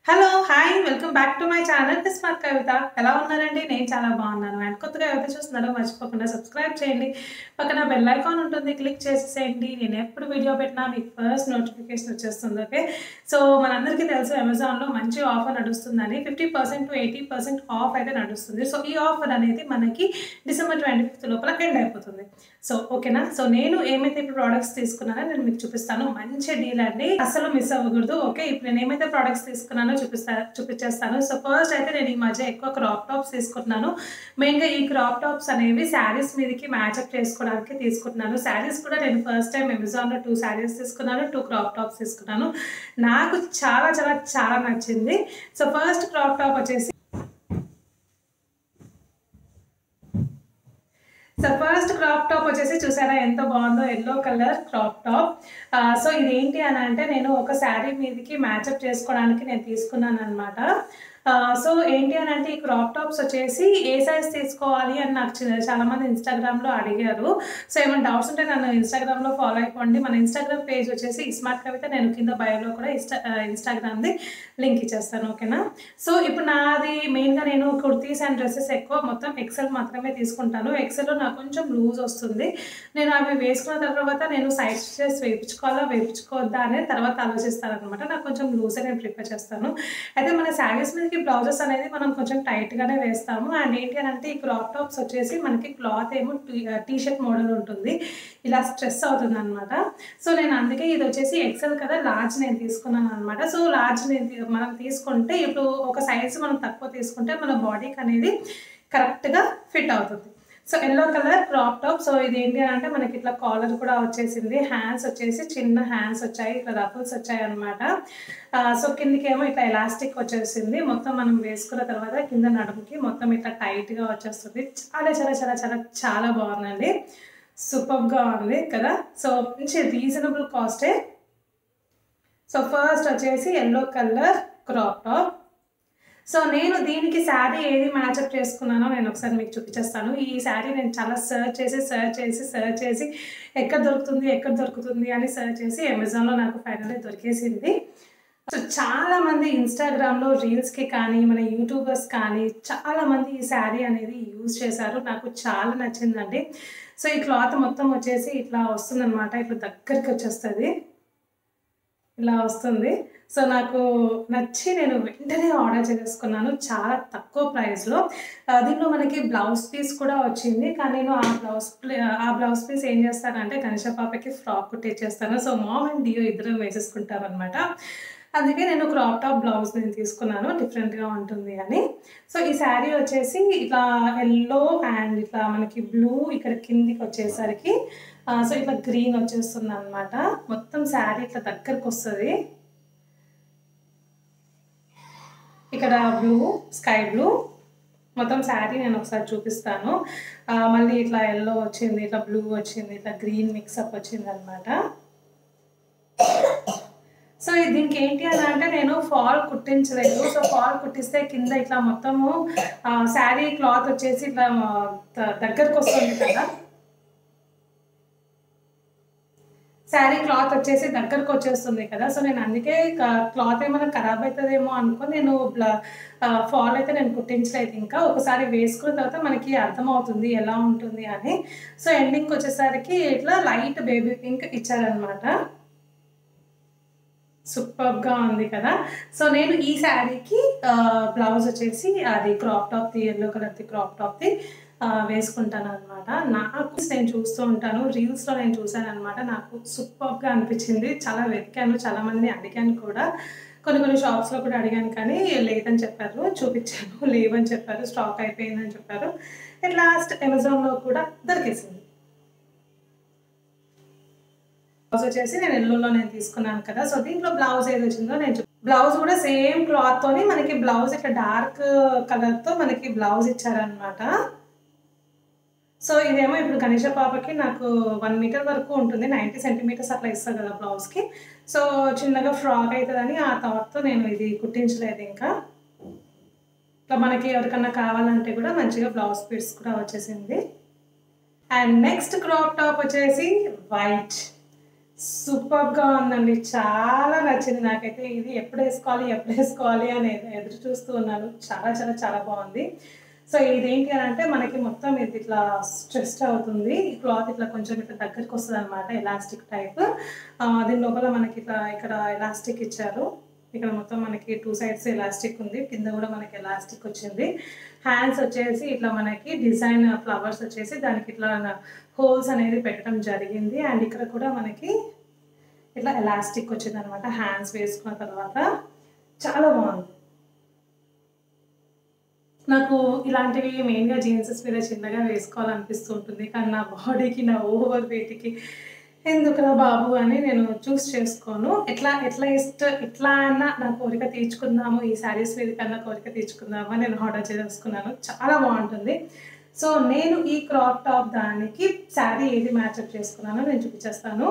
hello hi welcome back to my channel smart Kavitha ఎలా ఉన్నారండి నేను చాలా బాగున్నాను అండ్ కొత్తగా ఎవరైతే చూస్తున్నారో మర్చిపోకుండా సబ్స్క్రైబ్ చేయండి పక్కన బెల్ ఐకాన్ ఉంటుంది క్లిక్ చేసేసేయండి నేను ఎప్పుడు వీడియో పెట్టినా మీకు ఫస్ట్ నోటిఫికేషన్ వచ్చేస్తుంది ఓకే సో మనందరికీ తెలుసు అమెజాన్లో మంచి ఆఫర్ నడుస్తుందని fifty percent to eighty percent off అయితే నడుస్తుంది సో ఈ ఆఫర్ అనేది మనకి డిసెంబర్ ట్వంటీ ఫిఫ్త్ లోపల ఎండ్ అయిపోతుంది సో ఓకేనా సో నేను ఏమైతే ఇప్పుడు ప్రోడక్ట్స్ తీసుకున్నానో నేను మీకు చూపిస్తాను మంచి డీల్ అండి అసలు మిస్ అవ్వకూడదు ఓకే ఇప్పుడు నేను ఏమైతే ప్రోడక్ట్స్ తీసుకున్నానో చూపిస్తా చూపించేస్తాను సో ఫస్ట్ అయితే నేను ఈ మధ్య ఎక్కువ క్రాప్ టాప్స్ తీసుకుంటున్నాను మెయిన్గా ఈ క్రాప్ టాప్స్ అనేవి శారీస్ మీదకి మ్యాచ్అప్ చేసుకోవడానికి తీసుకుంటున్నాను శారీస్ కూడా నేను ఫస్ట్ టైం అమెజాన్లో టూ శారీస్ తీసుకున్నాను టూ క్రాప్ టాప్స్ తీసుకున్నాను నాకు చాలా చాలా చాలా నచ్చింది సో ఫస్ట్ క్రాప్ టాప్ వచ్చేసి సో ఫస్ట్ క్రాప్ టాప్ వచ్చేసి చూసారా ఎంత బాగుందో yellow colour crop top so ఇది ఏంటి అని అంటే నేను ఒక శారీ మీదకి మ్యాచప్ చేసుకోవడానికి నేను తీసుకున్నాను అనమాట సో ఏంటి అని అంటే ఈ క్రాప్ టాప్స్ వచ్చేసి ఏ సైజ్ తీసుకోవాలి అని నాకు చి- చాలా మంది ఇన్స్టాగ్రామ్లో అడిగారు సో ఏమైనా డౌట్స్ ఉంటే నన్ను ఇన్స్టాగ్రామ్లో ఫాలో అయిపోండి మన ఇన్స్టాగ్రామ్ పేజ్ వచ్చేసి స్మార్ట్ కవిత నేను కింద బయోలో కూడా ఇన్స్టా ఇన్స్టాగ్రామ్ది లింక్ ఇచ్చేస్తాను ఓకేనా సో ఇప్పుడు నాది మెయిన్గా నేను కుర్తీస్ అండ్ డ్రెస్సెస్ ఎక్కువ మొత్తం ఎక్సెల్ మాత్రమే తీసుకుంటాను ఎక్సెల్లో నాకు కొంచెం లూజ్ వస్తుంది నేను అవి వేసుకున్న తర్వాత నేను సైడ్ స్టిచెస్ వేయించుకోవాలా వేయించుకోవద్దా అనేది తర్వాత ఆలోచిస్తాను అనమాట నాకు కొంచెం లూజ్ నేను ప్రిఫర్ చేస్తాను అయితే మన శారీస్ మీదకి బ్లౌజెస్ అనేది మనం కొంచెం టైట్గానే వేస్తాము అండ్ ఏంటి అని అంటే ఈ క్రాప్ టాప్స్ వచ్చేసి మనకి క్లాత్ ఏమో టీ షర్ట్ మోడల్ ఉంటుంది ఇలా స్ట్రెస్ అవుతుంది అనమాట సో నేను అందుకే ఇది వచ్చేసి ఎక్సెల్ కదా లార్జ్ నేను తీసుకున్నాను అనమాట సో లార్జ్ నేను తీ- మనం తీసుకుంటే ఇప్పుడు ఒక సైజు మనం తక్కువ తీసుకుంటే మన బాడీకి అనేది కరెక్ట్గా ఫిట్ అవుతుంది so yellow colour crop top so ఇది ఏంటి అని అంటే మనకి ఇట్లా కాలర్ కూడా వచ్చేసింది హ్యాండ్స్ వచ్చేసి చిన్న హ్యాండ్స్ వచ్చాయి ఇట్లా రఫుల్స్ వచ్చాయి అనమాట సో కిందికి ఏమో ఇట్లా ఎలాస్టిక్ వచ్చేసింది మొత్తం మనం వేసుకున్న తర్వాత కింద నడుముకి మొత్తం ఇట్లా టైట్గా వచ్చేస్తుంది చాలా చాలా చాలా చాలా చాలా బాగుందండి సూపర్గా ఉంది కదా సో మంచి రీజనబుల్ కాస్టే సో ఫస్ట్ వచ్చేసి yellow colour crop top so నేను దీనికి శారీ ఏది మ్యాచప్ చేసుకున్నానో నేను ఒకసారి మీకు చూపించేస్తాను ఈ శారీ నేను చాలా సర్చ్ చేసి సర్చ్ చేసి సర్చ్ చేసి ఎక్కడ దొరుకుతుంది ఎక్కడ దొరుకుతుంది అని సర్చ్ చేసి అమెజాన్లో నాకు ఫైనల్లీ దొరికేసింది సో చాలా మంది ఇన్స్టాగ్రామ్లో రీల్స్కి కానీ మన యూట్యూబర్స్ కానీ చాలా మంది ఈ శారీ అనేది యూజ్ చేశారు నాకు చాలా నచ్చిందండి సో ఈ క్లాత్ మొత్తం వచ్చేసి ఇట్లా వస్తుందన్నమాట ఇట్లా దగ్గరికి వచ్చేస్తుంది ఇలా వస్తుంది సో నాకు నచ్చి నేను వెంటనే ఆర్డర్ చేసుకున్నాను చాలా తక్కువ ప్రైస్లో ఆ, దీంట్లో మనకి బ్లౌజ్ పీస్ కూడా వచ్చింది కానీ నేను ఆ బ్లౌజ్ ప్లే- ఆ బ్లౌజ్ పీస్ ఏం చేస్తానంటే గణేష పాపకి ఫ్రాక్ కుట్టించేస్తాను సో మామ్ అండ్ డియో ఇద్దరం వేసేసుకుంటాం అనమాట అందుకే నేను క్రాప్ టాప్ బ్లౌజ్ నేను తీసుకున్నాను డిఫరెంట్గా ఉంటుంది అని సో ఈ శారీ వచ్చేసి ఇట్లా ఎల్లో అండ్ ఇట్లా మనకి బ్లూ ఇక్కడ కిందికి వచ్చేసరికి ఆ, సో ఇట్లా గ్రీన్ వచ్చేస్తుంది అనమాట మొత్తం శారీ ఇట్లా దగ్గరకు వస్తుంది ఇక్కడ బ్లూ స్కై బ్లూ మొత్తం శారీ నేను ఒకసారి చూపిస్తాను ఆ, మళ్ళీ ఇట్లా ఎల్లో వచ్చింది ఇట్లా బ్లూ వచ్చింది ఇట్లా గ్రీన్ మిక్సప్ వచ్చింది అనమాట సో ఇది దీనికి ఏంటి అని అంటే నేను ఫాల్ కుట్టించలేదు సో ఫాల్ కుట్టిస్తే కింద ఇట్లా మొత్తము శారీ క్లాత్ వచ్చేసి ఇట్లా ఆ, ద- దగ్గరకు వస్తుంది కదా శారీ క్లాత్ వచ్చేసి దగ్గరకు వచ్చేస్తుంది కదా సో నేను అందుకే క్లాత్ ఏమైనా ఖరాబ్ అవుతుందేమో అనుకో నేను ఫాల్ అయితే నేను కుట్టించలేదు ఇంకా ఒకసారి వేసుకున్న తర్వాత మనకి అర్థమవుతుంది ఎలా ఉంటుంది అని సో ఎండింగ్ వచ్చేసరికి ఇట్లా లైట్ బేబీ పింక్ ఇచ్చారనమాట సూపర్గా ఉంది కదా సో నేను ఈ శారీకి బ్లౌజ్ వచ్చేసి అది క్రాప్ టాప్ది ఎల్లో కలర్ది క్రాప్ టాప్ది వేసుకుంటాను అనమాట నాకు నేను చూస్తూ ఉంటాను రీల్స్లో నేను చూసాను అనమాట నాకు సూపర్గా అనిపించింది చాలా వెతికాను చాలా మందిని అడిగాను కూడా కొన్ని కొన్ని షాప్స్లో కూడా అడిగాను కానీ లేదని చెప్పారు చూపించాను లేవని చెప్పారు స్టాక్ అయిపోయిందని చెప్పారు అట్ లాస్ట్ అమెజాన్లో కూడా దొరికేసింది బ్లౌజ్ వచ్చేసి నేను ఎల్లోలో నేను తీసుకున్నాను కదా సో దీంట్లో బ్లౌజ్ ఏది వచ్చిందో నేను చెప్ బ్లౌజ్ కూడా సేమ్ క్లాత్ తోని మనకి బ్లౌజ్ ఇట్లా డార్క్ కలర్ తో మనకి బ్లౌజ్ ఇచ్చారనమాట సో ఇదేమో ఇప్పుడు గణేష పాపకి నాకు వన్ మీటర్ వరకు ఉంటుంది నైంటీ సెంటీమీటర్స్ అట్లా ఇస్తారు కదా బ్లౌజ్కి సో చిన్నగా ఫ్రాక్ అవుతుందని ఆ థాట్తో నేను ఇది కుట్టించలేదు ఇంకా ఇట్లా మనకి ఎవరికన్నా కావాలంటే కూడా మంచిగా బ్లౌజ్ పీస్ కూడా వచ్చేసింది అండ్ నెక్స్ట్ క్రాప్ టాప్ వచ్చేసి వైట్ సూపర్గా ఉందండి చాలా నచ్చింది నాకైతే ఇది ఎప్పుడు వేసుకోవాలి ఎప్పుడు వేసుకోవాలి అని ఎదురు చూస్తూ ఉన్నాను చాలా చాలా చాలా బాగుంది సో ఇదేంటి అని అంటే మనకి మొత్తం ఇది ఇట్లా స్ట్రెస్డ్ అవుతుంది ఈ క్లాత్ ఇట్లా కొంచెం ఇట్లా దగ్గరికి వస్తుంది అనమాట ఎలాస్టిక్ టైప్ దీని లోపల మనకి ఇట్లా ఇక్కడ ఎలాస్టిక్ ఇచ్చారు ఇక్కడ మొత్తం మనకి టూ సైడ్స్ ఎలాస్టిక్ ఉంది కింద కూడా మనకి ఎలాస్టిక్ వచ్చింది హ్యాండ్స్ వచ్చేసి ఇట్లా మనకి డిజైన్ ఫ్లవర్స్ వచ్చేసి దానికి ఇట్లా హోల్స్ అనేది పెట్టడం జరిగింది అండ్ ఇక్కడ కూడా మనకి ఇట్లా ఎలాస్టిక్ వచ్చింది అనమాట హ్యాండ్స్ వేసుకున్న తర్వాత చాలా బాగుంది నాకు ఇలాంటివి మెయిన్గా జీన్సెస్ మీద చిన్నగా వేసుకోవాలనిపిస్తూ ఉంటుంది కానీ నా బాడీకి నా ఓవర్ వెయిట్కి ఎందుకురా బాబు అని నేను చూస్ చేసుకోను ఎట్లా ఎట్లా ఇష్ట ఎట్లా అన్నా నా కోరిక తీర్చుకుందాము ఈ శారీస్ మీద కన్నా కోరిక తీర్చుకుందాము అని నేను ఆర్డర్ చేసుకున్నాను చాలా బాగుంటుంది సో నేను ఈ క్రాప్ టాప్ దానికి శారీ ఏది మ్యాచ్అప్ చేసుకున్నానో నేను చూపించేస్తాను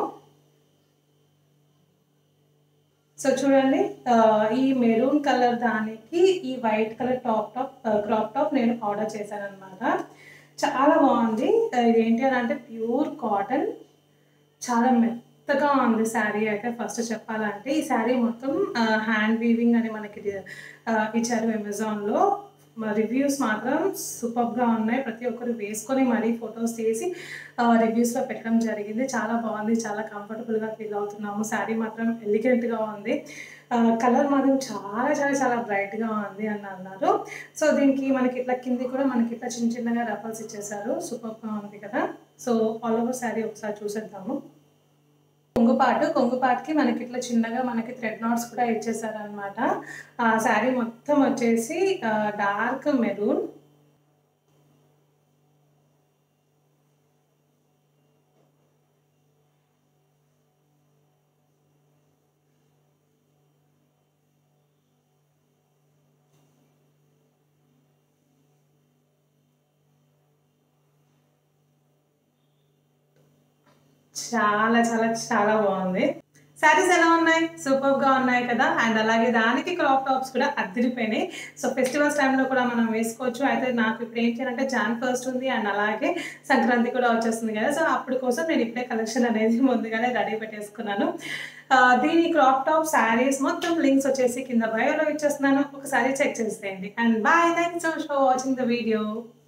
సో చూడండి ఆ, ఈ మెరూన్ కలర్ దానికి ఈ white colour top top crop top నేను ఆర్డర్ చేశాను అనమాట చాలా బాగుంది ఆ, ఇదేంటి అని అంటే ప్యూర్ కాటన్ చాలా మెత్తగా ఉంది శారీ అయితే ఫస్ట్ చెప్పాలంటే ఈ శారీ మొత్తం హ్యాండ్ వీవింగ్ అని మనకి ఇది, ఆ, ఇచ్చారు అమెజాన్లో రివ్యూస్ మాత్రం సూపర్గా ఉన్నాయి ప్రతి ఒక్కరు వేసుకొని మరీ ఫొటోస్ తీసి రివ్యూస్లో పెట్టడం జరిగింది చాలా బాగుంది చాలా కంఫర్టబుల్గా ఫీల్ అవుతున్నాము శారీ మాత్రం ఎలిగెంట్గా ఉంది కలర్ మాత్రం చాలా చాలా చాలా బ్రైట్గా ఉంది అని అన్నారు సో దీనికి మనకి ఇట్లా కింది కూడా మనకి ఇట్లా చిన్న చిన్నగా రఫల్స్ ఇచ్చేసారు సూపర్గా ఉంది కదా సో ఆల్ ఓవర్ శారీ ఒకసారి చూసేద్దాము కొంగుపాటు కొంగుపాటుకి మనకి ఇట్లా చిన్నగా మనకి థ్రెడ్ నాట్స్ కూడా ఇచ్చేసారు అనమాట ఆ శారీ మొత్తం వచ్చేసి డార్క్ మెరూన్ చాలా చాలా చాలా బాగుంది శారీస్ ఎలా ఉన్నాయి సూపర్ గా ఉన్నాయి కదా అండ్ అలాగే దానికి క్రాప్ టాప్స్ కూడా అద్దరిపోయినాయి సో ఫెస్టివల్స్ టైంలో కూడా మనం వేసుకోవచ్చు అయితే నాకు ఇప్పుడు ఏంటి అంటే జాన్ ఫస్ట్ ఉంది అండ్ అలాగే సంక్రాంతి కూడా వచ్చేస్తుంది కదా సో అప్పుడు కోసం నేను ఇప్పుడే కలెక్షన్ అనేది ముందుగానే రెడీ పెట్టేసుకున్నాను ఆ, దీని క్రాప్ టాప్ శారీస్ మొత్తం లింక్స్ వచ్చేసి కింద బయోలో ఇచ్చేస్తున్నాను ఒకసారి చెక్ చేసేయండి and bye thank so much for watching the video